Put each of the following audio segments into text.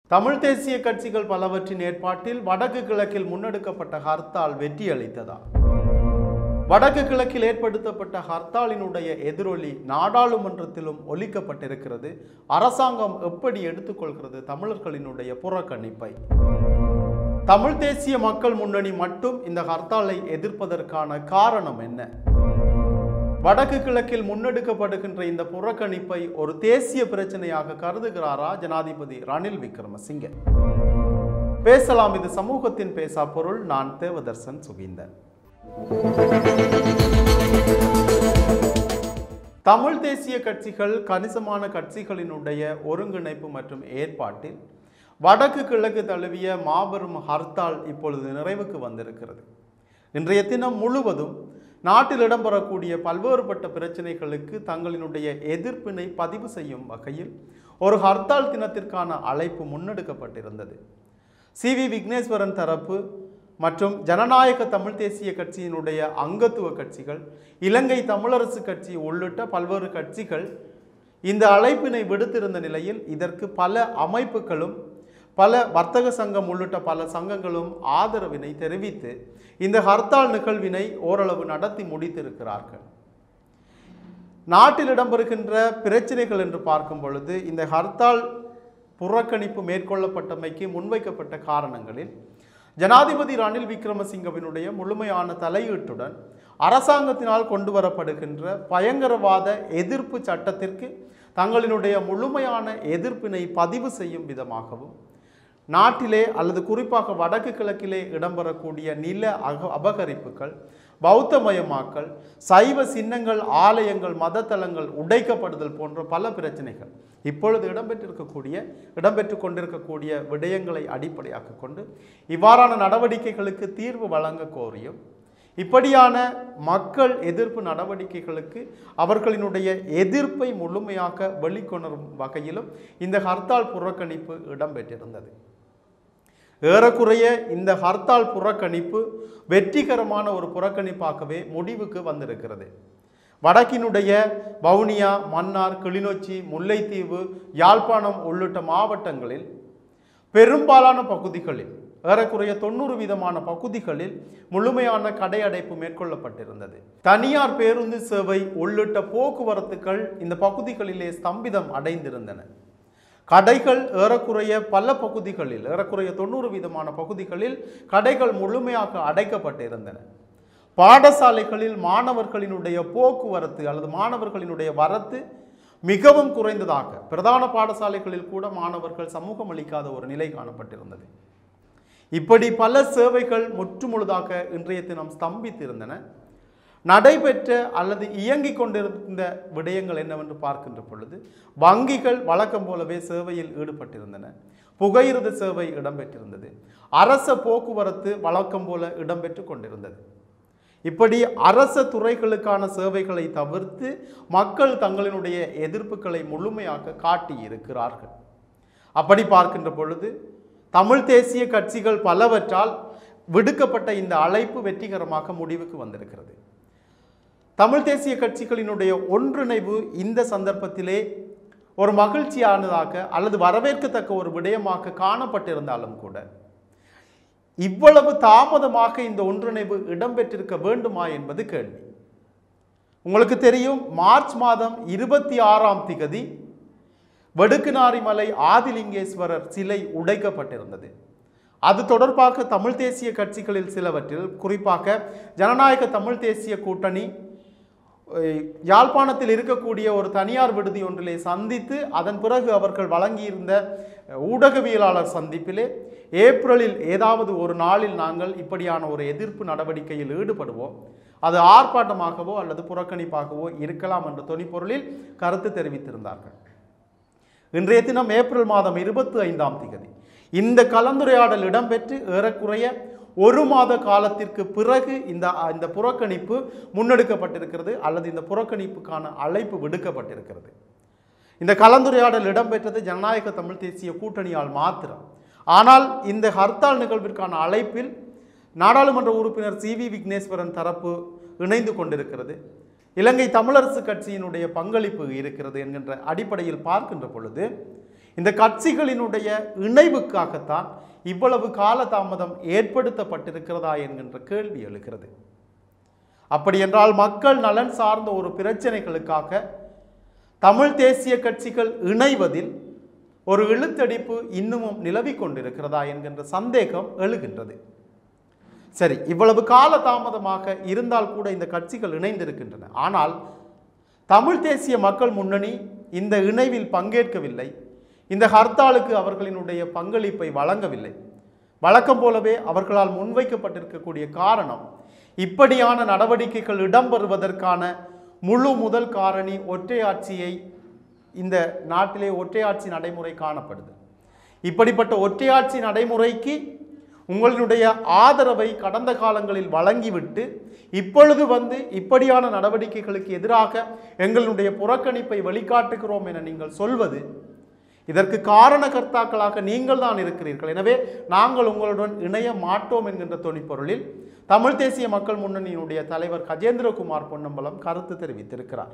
தமிழ் தேசிய கட்சிகள் பலவற்றின் ஏற்பாட்டில் வடக்கு கிழக்கில் முன்னெடுக்கப்பட்ட ஹர்த்தால் வெற்றியளித்ததா வடக்கு கிழக்கில் ஏற்படுத்தப்பட்ட ஹர்த்தாலினுடைய எதிரொலி நாடாளுமன்றத்திலும் ஒலிக்கப்பட்டிருக்கிறது அரசாங்கம் எப்படி எடுத்துக்கொள்கிறது தமிழர்களினுடைய புறக்கணிப்பை தமிழ் தேசிய மக்கள் முன்னணி மட்டும் இந்த ஹர்த்தாலை எதிர்ப்பதற்கான காரணம் என்ன வடக்கு கிழக்கில் முன்னெடுக்கப்படுகின்ற இந்த புறக்கணிப்பை ஒரு தேசிய பிரச்சனையாக கருதுகிறாரா ஜனாதிபதி ரணில் விக்ரமசிங்கே பேசலாம் இது சமூகத்தின் பேசா பொருள் நான் தேவதர்சன் சுகீந்தன் தமிழ் தேசிய கட்சிகள் கணிசமான கட்சிகளினுடைய ஒருங்கிணைப்பு மற்றும் ஏற்பாட்டில் வடக்கு கிழக்கு தழுவிய மாபெரும் ஹர்த்தால் இப்பொழுது நிறைவுக்கு வந்திருக்கிறது இன்றைய தினம் முழுவதும் நாட்டில் இடம்பெறக்கூடிய பல்வேறுபட்ட பிரச்சனைகளுக்கு தங்களினுடைய எதிர்ப்பினை பதிவு செய்யும் வகையில் ஒரு ஹர்த்தால் தினத்திற்கான அழைப்பு முன்னெடுக்கப்பட்டிருந்தது சி வி விக்னேஸ்வரன் தரப்பு மற்றும் ஜனநாயக தமிழ் தேசிய கட்சியினுடைய அங்கத்துவ கட்சிகள் இலங்கை தமிழரசு கட்சி உள்ளிட்ட பல்வேறு கட்சிகள் இந்த அழைப்பினை விடுத்திருந்த நிலையில் இதற்கு பல அமைப்புகளும் பல வர்த்தக சங்கம் உள்ளிட்ட பல சங்கங்களும் ஆதரவினை தெரிவித்து இந்த ஹர்த்தால் நிகழ்வினை ஓரளவு நடத்தி முடித்திருக்கிறார்கள் நாட்டில் இடம்பெறுகின்ற பிரச்சனைகள் என்று பார்க்கும் பொழுது இந்த ஹர்த்தால் புறக்கணிப்பு மேற்கொள்ளப்பட்டமைக்கு முன்வைக்கப்பட்ட காரணங்களில் ஜனாதிபதி ரணில் விக்ரமசிங்கவினுடைய முழுமையான தலையீட்டுடன் அரசாங்கத்தினால் கொண்டு வரப்படுகின்ற பயங்கரவாத எதிர்ப்பு சட்டத்திற்கு தங்களினுடைய முழுமையான எதிர்ப்பினை பதிவு செய்யும் விதமாகவும் நாட்டிலே அல்லது குறிப்பாக வடக்கு கிழக்கிலே இடம்பெறக்கூடிய நில அக அபகரிப்புகள் பௌத்தமயமாக்கல் சைவ சின்னங்கள் ஆலயங்கள் மதத்தலங்கள் உடைக்கப்படுதல் போன்ற பல பிரச்சனைகள் இப்பொழுது இடம்பெற்றிருக்கக்கூடிய இடம்பெற்று கொண்டிருக்கக்கூடிய விடயங்களை அடிப்படையாக கொண்டு இவ்வாறான நடவடிக்கைகளுக்கு தீர்வு வழங்க கோரியும் இப்படியான மக்கள் எதிர்ப்பு நடவடிக்கைகளுக்கு அவர்களினுடைய எதிர்ப்பை முழுமையாக வெளிக்கொணரும் வகையிலும் இந்த ஹர்த்தால் புறக்கணிப்பு இடம்பெற்றிருந்தது ஏறக்குறைய இந்த ஹர்த்தால் புறக்கணிப்பு வெற்றிகரமான ஒரு புறக்கணிப்பாகவே முடிவுக்கு வந்திருக்கிறது வடக்கினுடைய வவுனியா மன்னார் கிளிநொச்சி முல்லைத்தீவு யாழ்ப்பாணம் உள்ளிட்ட மாவட்டங்களில் பெரும்பாலான பகுதிகளில் ஏறக்குறைய தொண்ணூறு விதமான பகுதிகளில் முழுமையான கடை அடைப்பு மேற்கொள்ளப்பட்டிருந்தது தனியார் பேருந்து சேவை உள்ளிட்ட போக்குவரத்துகள் இந்த பகுதிகளிலே ஸ்தம்பிதம் அடைந்திருந்தன கடைகள் ஏறக்குறைய பல பகுதிகளில் ஏறக்குறைய தொண்ணூறு விதமான பகுதிகளில் கடைகள் முழுமையாக அடைக்கப்பட்டிருந்தன பாடசாலைகளில் மாணவர்களினுடைய போக்குவரத்து அல்லது மாணவர்களினுடைய வரத்து மிகவும் குறைந்ததாக பிரதான பாடசாலைகளில் கூட மாணவர்கள் சமூகம் அளிக்காத ஒரு நிலை காணப்பட்டிருந்தது இப்படி பல சேவைகள் முற்றுமுழுதாக இன்றைய தினம் ஸ்தம்பித்திருந்தன நடைபெற்ற அல்லது இயங்கிக் கொண்டிருந்த விடயங்கள் என்னவென்று பார்க்கின்ற பொழுது வங்கிகள் வழக்கம் போலவே சேவையில் ஈடுபட்டிருந்தன புகையிரத சேவை இடம்பெற்றிருந்தது அரச போக்குவரத்து வழக்கம் போல இடம்பெற்று கொண்டிருந்தது இப்படி அரச துறைகளுக்கான சேவைகளை தவிர்த்து மக்கள் தங்களினுடைய எதிர்ப்புகளை முழுமையாக காட்டியிருக்கிறார்கள் அப்படி பார்க்கின்ற பொழுது தமிழ் தேசிய கட்சிகள் பலவற்றால் விடுக்கப்பட்ட இந்த அழைப்பு வெற்றிகரமாக முடிவுக்கு வந்திருக்கிறது தமிழ் தேசிய கட்சிகளினுடைய ஒன்றிணைவு இந்த சந்தர்ப்பத்திலே ஒரு மகிழ்ச்சியானதாக அல்லது வரவேற்கத்தக்க ஒரு விடயமாக காணப்பட்டிருந்தாலும் கூட இவ்வளவு தாமதமாக இந்த ஒன்றிணைவு இடம்பெற்றிருக்க வேண்டுமா என்பது கேள்வி உங்களுக்கு தெரியும் மார்ச் மாதம் இருபத்தி ஆறாம் திகதி வடுக்குநாரிமலை ஆதிலிங்கேஸ்வரர் சிலை உடைக்கப்பட்டிருந்தது அது தொடர்பாக தமிழ் தேசிய கட்சிகளில் சிலவற்றில் குறிப்பாக ஜனநாயக தமிழ் தேசிய கூட்டணி அஹ், யாழ்ப்பாணத்தில் இருக்கக்கூடிய ஒரு தனியார் விடுதி ஒன்றிலே சந்தித்து அதன் பிறகு அவர்கள் வழங்கியிருந்த அஹ், ஊடகவியலாளர் சந்திப்பிலே ஏப்ரலில் ஏதாவது ஒரு நாளில் நாங்கள் இப்படியான ஒரு எதிர்ப்பு நடவடிக்கையில் ஈடுபடுவோம் அது ஆர்ப்பாட்டமாகவோ அல்லது புறக்கணிப்பாகவோ இருக்கலாம் என்ற தொனிப்பொருளில் கருத்து தெரிவித்திருந்தார்கள் இன்றைய தினம் ஏப்ரல் மாதம் இருபத்தி ஐந்தாம் திகதி இந்த கலந்துரையாடல் இடம்பெற்று ஏறக்குறைய ஒரு மாத காலத்திற்கு பிறகு இந்த இந்த புறக்கணிப்பு முன்னெடுக்கப்பட்டிருக்கிறது அல்லது இந்த புறக்கணிப்புக்கான அழைப்பு விடுக்கப்பட்டிருக்கிறது இந்த கலந்துரையாடல் இடம்பெற்றது ஜனநாயக தமிழ் தேசிய கூட்டணியால் மாத்திரம் ஆனால் இந்த ஹர்த்தால் நிகழ்விற்கான அழைப்பில் நாடாளுமன்ற உறுப்பினர் சி வி விக்னேஸ்வரன் தரப்பு இணைந்து கொண்டிருக்கிறது இலங்கை தமிழரசு கட்சியினுடைய பங்களிப்பு இருக்கிறது என்கின்ற அடிப்படையில் பார்க்கின்ற பொழுது இந்த கட்சிகளினுடைய இணைவுக்காகத்தான் இவ்வளவு காலதாமதம் ஏற்படுத்தப்பட்டிருக்கிறதா என்கின்ற கேள்வி எழுகிறது அப்படி என்றால் மக்கள் நலன் சார்ந்த ஒரு பிரச்சனைகளுக்காக தமிழ் தேசிய கட்சிகள் இணைவதில் ஒரு இழுத்தடிப்பு இன்னமும் நிலவிக் கொண்டிருக்கிறதா என்கின்ற சந்தேகம் எழுகின்றது சரி இவ்வளவு கால தாமதமாக இருந்தால் கூட இந்த கட்சிகள் இணைந்திருக்கின்றன ஆனால் தமிழ் தேசிய மக்கள் முன்னணி இந்த இணைவில் பங்கேற்கவில்லை இந்த ஹர்த்தாலுக்கு அவர்களினுடைய பங்களிப்பை வழங்கவில்லை வழக்கம் போலவே அவர்களால் முன்வைக்கப்பட்டிருக்கக்கூடிய காரணம் இப்படியான நடவடிக்கைகள் இடம்பெறுவதற்கான முழு முதல் காரணி ஒற்றையாட்சியை இந்த நாட்டிலே ஒற்றையாட்சி நடைமுறை காணப்படுது இப்படிப்பட்ட ஒற்றையாட்சி நடைமுறைக்கு உங்களுடைய ஆதரவை கடந்த காலங்களில் வழங்கிவிட்டு இப்பொழுது வந்து இப்படியான நடவடிக்கைகளுக்கு எதிராக எங்களுடைய புறக்கணிப்பை வெளிக்காட்டுகிறோம் என நீங்கள் சொல்வது இதற்கு காரணகர்த்தாக்களாக நீங்கள் தான் இருக்கிறீர்கள் எனவே நாங்கள் உங்களுடன் இணைய மாட்டோம் என்கின்ற தொனிப்பொருளில் தமிழ் தேசிய மக்கள் முன்னணியினுடைய தலைவர் கஜேந்திரகுமார் பொன்னம்பலம் கருத்து தெரிவித்திருக்கிறார்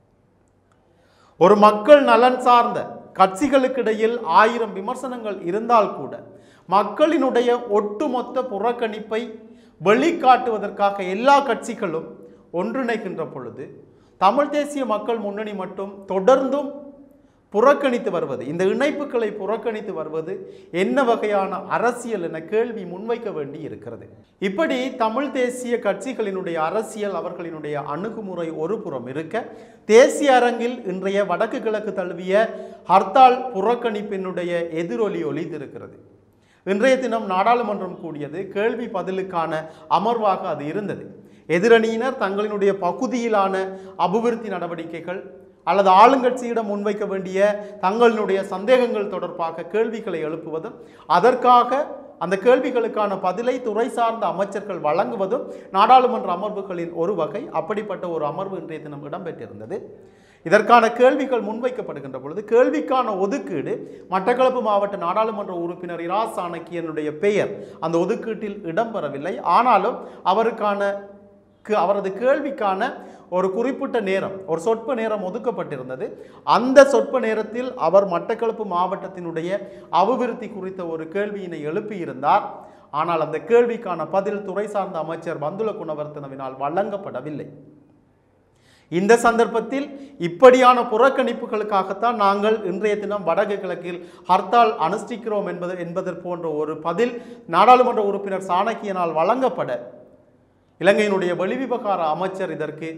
ஒரு மக்கள் நலன் சார்ந்த கட்சிகளுக்கிடையில் ஆயிரம் விமர்சனங்கள் இருந்தால் கூட மக்களினுடைய ஒட்டுமொத்த புறக்கணிப்பை வெளிக்காட்டுவதற்காக எல்லா கட்சிகளும் ஒன்றிணைகின்ற பொழுது தமிழ் தேசிய மக்கள் முன்னணி மட்டும் தொடர்ந்தும் புறக்கணித்து வருவது இந்த இணைப்புகளை புறக்கணித்து வருவது என்ன வகையான அரசியல் என கேள்வி முன்வைக்க வேண்டி இருக்கிறது இப்படி தமிழ் தேசிய கட்சிகளினுடைய அரசியல் அவர்களினுடைய அணுகுமுறை ஒரு புறம் இருக்க தேசிய அரங்கில் இன்றைய வடக்கு கிழக்கு தழுவிய ஹர்த்தால் புறக்கணிப்பினுடைய எதிரொலி ஒலித்திருக்கிறது இன்றைய தினம் நாடாளுமன்றம் கூடியது கேள்வி பதிலுக்கான அமர்வாக அது இருந்தது எதிரணியினர் தங்களினுடைய பகுதியிலான அபிவிருத்தி நடவடிக்கைகள் அல்லது ஆளுங்கட்சியிடம் முன்வைக்க வேண்டிய தங்களினுடைய சந்தேகங்கள் தொடர்பாக கேள்விகளை எழுப்புவதும் அதற்காக அந்த கேள்விகளுக்கான பதிலை துறை சார்ந்த அமைச்சர்கள் வழங்குவதும் நாடாளுமன்ற அமர்வுகளின் ஒரு வகை அப்படிப்பட்ட ஒரு அமர்வு இன்றைய தினம் இடம்பெற்றிருந்தது இதற்கான கேள்விகள் முன்வைக்கப்படுகின்ற பொழுது கேள்விக்கான ஒதுக்கீடு மட்டக்களப்பு மாவட்ட நாடாளுமன்ற உறுப்பினர் இரா சாணக்கியனுடைய பெயர் அந்த ஒதுக்கீட்டில் இடம்பெறவில்லை ஆனாலும் அவருக்கான கு- அவரது கேள்விக்கான ஒரு குறிப்பிட்ட நேரம் ஒரு சொற்ப நேரம் ஒதுக்கப்பட்டிருந்தது அந்த சொற்ப நேரத்தில் அவர் மட்டக்களப்பு மாவட்டத்தினுடைய அபிவிருத்தி குறித்த ஒரு கேள்வியினை எழுப்பியிருந்தார் ஆனால் அந்த கேள்விக்கான பதில் துறை சார்ந்த அமைச்சர் பந்துல குணவர்த்தனவினால் வழங்கப்படவில்லை இந்த சந்தர்ப்பத்தில் இப்படியான புறக்கணிப்புகளுக்காகத்தான் நாங்கள் இன்றைய தினம் வடக்கு கிழக்கில் ஹர்த்தால் அனுஷ்டிக்கிறோம் என்பது என்பதற் போன்ற ஒரு பதில் நாடாளுமன்ற உறுப்பினர் சாணக்கியனால் வழங்கப்பட இலங்கையினுடைய வெளிவிவகார அமைச்சர் இதற்கு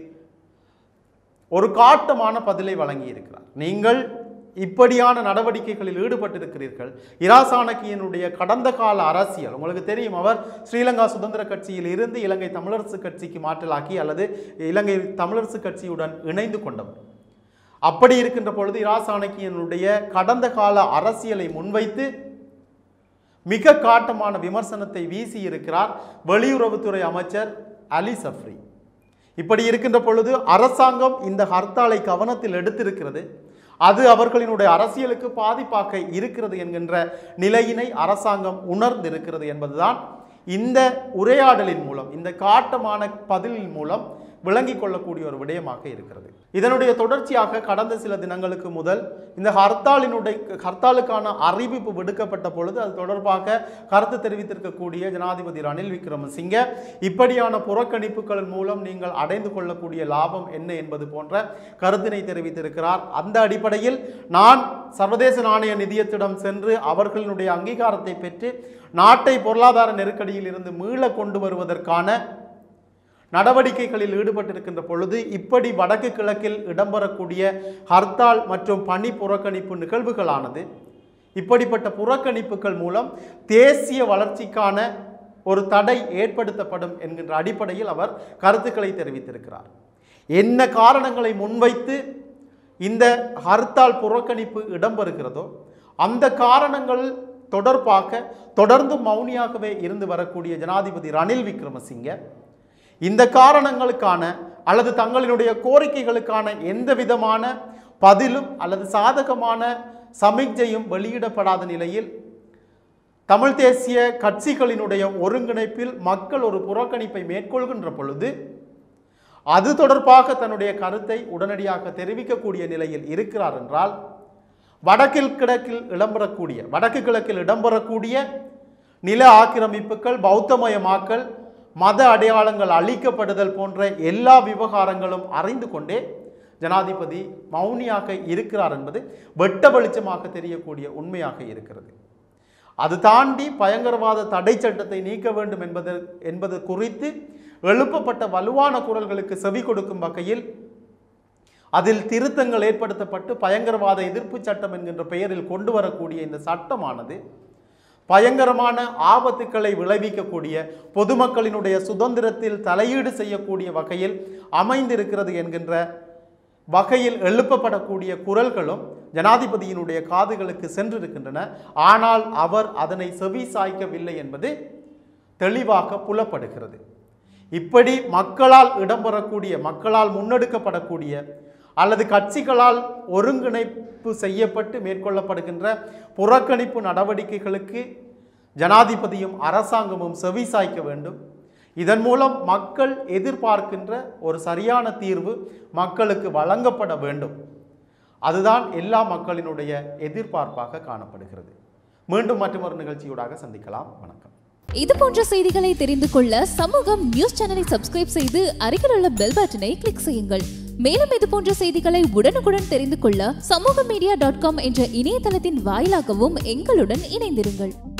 ஒரு காட்டமான பதிலை வழங்கியிருக்கிறார் நீங்கள் இப்படியான நடவடிக்கைகளில் ஈடுபட்டிருக்கிறீர்கள் இரா சாணக்கியனுடைய கடந்த கால அரசியல் உங்களுக்கு தெரியும் அவர் ஸ்ரீலங்கா சுதந்திர கட்சியில் இருந்து இலங்கை தமிழரசு கட்சிக்கு மாற்றலாக்கி அல்லது இலங்கை தமிழரசு கட்சியுடன் இணைந்து கொண்டவர் அப்படி இருக்கின்ற பொழுது இரா சாணக்கியனுடைய கடந்த கால அரசியலை முன்வைத்து மிக காட்டமான விமர்சனத்தை வீசி இருக்கிறார் வெளியுறவுத்துறை அமைச்சர் அலி சஃப்ரி இப்படி இருக்கின்ற பொழுது அரசாங்கம் இந்த ஹர்த்தாலை கவனத்தில் எடுத்திருக்கிறது அது அவர்களினுடைய அரசியலுக்கு பாதிப்பாக இருக்கிறது என்கின்ற நிலையினை அரசாங்கம் உணர்ந்திருக்கிறது என்பதுதான் இந்த உரையாடலின் மூலம் இந்த காட்டமான பதிலின் மூலம் விளங்கிக் கொள்ளக்கூடிய ஒரு விடயமாக இருக்கிறது இதனுடைய தொடர்ச்சியாக கடந்த சில தினங்களுக்கு முதல் இந்த ஹர்த்தாலினுடைய ஹர்த்தாலுக்கான அறிவிப்பு விடுக்கப்பட்ட பொழுது அது தொடர்பாக கருத்து தெரிவித்திருக்கக்கூடிய ஜனாதிபதி ரணில் விக்ரமசிங்க இப்படியான புறக்கணிப்புகளின் மூலம் நீங்கள் அடைந்து கொள்ளக்கூடிய லாபம் என்ன என்பது போன்ற கருத்தினை தெரிவித்திருக்கிறார் அந்த அடிப்படையில் நான் சர்வதேச நாணய நிதியத்திடம் சென்று அவர்களினுடைய அங்கீகாரத்தை பெற்று நாட்டை பொருளாதார நெருக்கடியில் இருந்து மீள கொண்டு வருவதற்கான நடவடிக்கைகளில் ஈடுபட்டிருக்கின்ற பொழுது இப்படி வடக்கு கிழக்கில் இடம்பெறக்கூடிய ஹர்த்தால் மற்றும் பணி புறக்கணிப்பு நிகழ்வுகளானது இப்படிப்பட்ட புறக்கணிப்புகள் மூலம் தேசிய வளர்ச்சிக்கான ஒரு தடை ஏற்படுத்தப்படும் என்கின்ற அடிப்படையில் அவர் கருத்துக்களை தெரிவித்திருக்கிறார் என்ன காரணங்களை முன்வைத்து இந்த ஹர்த்தால் புறக்கணிப்பு இடம்பெறுகிறதோ அந்த காரணங்கள் தொடர்பாக தொடர்ந்து மௌனியாகவே இருந்து வரக்கூடிய ஜனாதிபதி ரணில் விக்ரமசிங்க இந்த காரணங்களுக்கான அல்லது தங்களினுடைய கோரிக்கைகளுக்கான எந்த விதமான பதிலும் அல்லது சாதகமான சமிக்ஞையும் வெளியிடப்படாத நிலையில் தமிழ் தேசிய கட்சிகளினுடைய ஒருங்கிணைப்பில் மக்கள் ஒரு புறக்கணிப்பை மேற்கொள்கின்ற பொழுது அது தொடர்பாக தன்னுடைய கருத்தை உடனடியாக தெரிவிக்கக்கூடிய நிலையில் இருக்கிறார் என்றால் வடக்கில் கிழக்கில் இடம்பெறக்கூடிய வடக்கு கிழக்கில் இடம்பெறக்கூடிய நில ஆக்கிரமிப்புகள் பௌத்தமயமாக்கல் மத அடையாளங்கள் அழிக்கப்படுதல் போன்ற எல்லா விவகாரங்களும் அறிந்து கொண்டே ஜனாதிபதி மௌனியாக இருக்கிறார் என்பது வெட்ட வெளிச்சமாக தெரியக்கூடிய உண்மையாக இருக்கிறது அது தாண்டி பயங்கரவாத தடை சட்டத்தை நீக்க வேண்டும் என்பது என்பது குறித்து எழுப்பப்பட்ட வலுவான குரல்களுக்கு செவி கொடுக்கும் வகையில் அதில் திருத்தங்கள் ஏற்படுத்தப்பட்டு பயங்கரவாத எதிர்ப்பு சட்டம் என்கின்ற பெயரில் கொண்டு வரக்கூடிய இந்த சட்டமானது பயங்கரமான ஆபத்துக்களை விளைவிக்கக்கூடிய பொதுமக்களினுடைய சுதந்திரத்தில் தலையீடு செய்யக்கூடிய வகையில் அமைந்திருக்கிறது என்கின்ற வகையில் எழுப்பப்படக்கூடிய குரல்களும் ஜனாதிபதியினுடைய காதுகளுக்கு சென்றிருக்கின்றன ஆனால் அவர் அதனை செவி சாய்க்கவில்லை என்பது தெளிவாக புலப்படுகிறது இப்படி மக்களால் இடம்பெறக்கூடிய மக்களால் முன்னெடுக்கப்படக்கூடிய அல்லது கட்சிகளால் ஒருங்கிணைப்பு செய்யப்பட்டு மேற்கொள்ளப்படுகின்ற புறக்கணிப்பு நடவடிக்கைகளுக்கு ஜனாதிபதியும் அரசாங்கமும் செவி சாய்க்க வேண்டும் இதன் மூலம் மக்கள் எதிர்பார்க்கின்ற ஒரு சரியான தீர்வு மக்களுக்கு வழங்கப்பட வேண்டும் அதுதான் எல்லா மக்களினுடைய எதிர்பார்ப்பாக காணப்படுகிறது மீண்டும் மற்றொரு நிகழ்ச்சியூடாக சந்திக்கலாம் வணக்கம் இது போன்ற செய்திகளை தெரிந்து கொள்ள சமூகம் நியூஸ் சேனலை சப்ஸ்கிரைப் செய்து அருகில் உள்ள பெல் பட்டனை கிளிக் செய்யுங்கள் மேலும் இது போன்ற செய்திகளை உடனுக்குடன் தெரிந்து கொள்ள சமூக மீடியா டாட் காம் என்ற இணையதளத்தின் வாயிலாகவும் எங்களுடன் இணைந்திருங்கள்